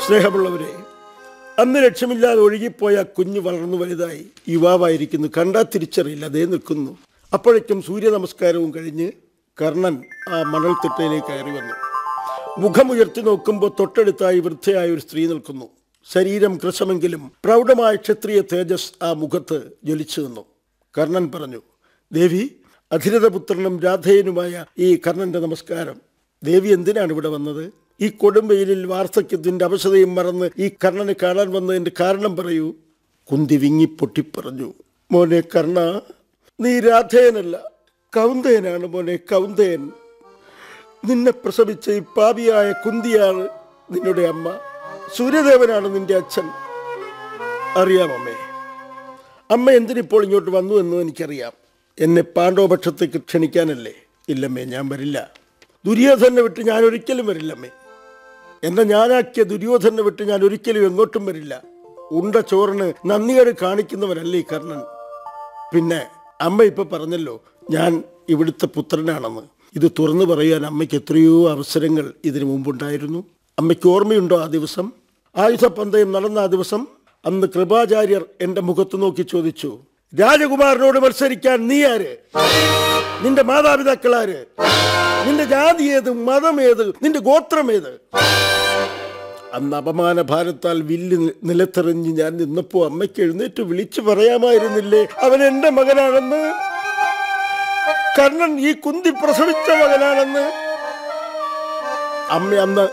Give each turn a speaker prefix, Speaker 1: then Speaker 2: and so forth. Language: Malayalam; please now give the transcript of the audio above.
Speaker 1: സ്നേഹമുള്ളവരെ അന്ന് ലക്ഷ്യമില്ലാതെ ഒഴുകിപ്പോയ ആ കുഞ്ഞ് വളർന്നു വലുതായി യുവാവായിരിക്കുന്നു കണ്ടാൽ തിരിച്ചറിയില്ല അതേ നിൽക്കുന്നു അപ്പോഴേക്കും സൂര്യ നമസ്കാരവും കഴിഞ്ഞ് കർണൻ ആ മണൽത്തിട്ടയിലേക്ക് കയറി വന്നു മുഖമുയർത്തി നോക്കുമ്പോൾ തൊട്ടടുത്തായി വൃദ്ധയായ ഒരു സ്ത്രീ നിൽക്കുന്നു ശരീരം കൃശമെങ്കിലും പ്രൗഢമായ ക്ഷത്രിയ തേജസ് ആ മുഖത്ത് ജ്വലിച്ചു നിന്നു കർണൻ പറഞ്ഞു ദേവി അധിരഥപുത്രനും രാധേയനുമായ ഈ കർണന്റെ നമസ്കാരം ദേവി എന്തിനാണ് ഇവിടെ വന്നത് ഈ കൊടുമ്പെയിലിൽ വാർദ്ധക്യത്തിന്റെ അവശതയും മറന്ന് ഈ കർണനെ കാണാൻ വന്നതിന്റെ കാരണം പറയൂ കുന്തി വിങ്ങി പൊട്ടിപ്പറഞ്ഞു മോനെ കർണ നീ രാധേയനല്ല കൗന്ദയനാണ് മോനെ കൗന്ദയൻ നിന്നെ പ്രസവിച്ച ഈ പാപിയായ കുന്തിയാണ് നിന്നുടെ അമ്മ സൂര്യദേവനാണ് നിന്റെ അച്ഛൻ അറിയാം അമ്മേ അമ്മ എന്തിനിപ്പോൾ ഇങ്ങോട്ട് വന്നു എന്ന് എനിക്കറിയാം എന്നെ പാണ്ഡവപക്ഷത്തേക്ക് ക്ഷണിക്കാനല്ലേ ഇല്ലമ്മേ ഞാൻ വരില്ല ദുര്യോധനെ വിട്ട് ഞാൻ ഒരിക്കലും വരില്ലമ്മേ എന്നെ ഞാനാക്കിയ ദുര്യോധനെ വിട്ട് ഞാൻ ഒരിക്കലും എങ്ങോട്ടും വരില്ല ഉണ്ട ചോറിന് നന്ദികേട് കാണിക്കുന്നവനല്ലേ ഈ കർണൻ പിന്നെ അമ്മ ഇപ്പൊ പറഞ്ഞല്ലോ ഞാൻ ഇവിടുത്തെ പുത്രനാണെന്ന് ഇത് തുറന്നു പറയാൻ അമ്മയ്ക്ക് എത്രയോ അവസരങ്ങൾ ഇതിനു മുമ്പുണ്ടായിരുന്നു അമ്മയ്ക്ക് ഓർമ്മയുണ്ടോ ആ ദിവസം ആയുധപന്തയം നടന്ന ആ ദിവസം അന്ന് കൃപാചാര്യർ എന്റെ മുഖത്ത് നോക്കി ചോദിച്ചു രാജകുമാരനോട് മത്സരിക്കാൻ നീ ആര് നിന്റെ മാതാപിതാക്കളാര് നിന്റെ ജാതി ഏത് മതം ഏത് നിന്റെ ഗോത്രം ഏത് അന്ന് അപമാന ഭാരത്താൽ വില്ല് നി- നിലത്തെറിഞ്ഞ് ഞാൻ നിന്നപ്പോ അമ്മയ്ക്ക് എഴുന്നേറ്റ് വിളിച്ചു പറയാമായിരുന്നില്ലേ അവൻ എന്റെ മകനാണെന്ന് കർണൻ ഈ കുന്തി പ്രസവിച്ച മകനാണെന്ന് അമ്മ അന്ന്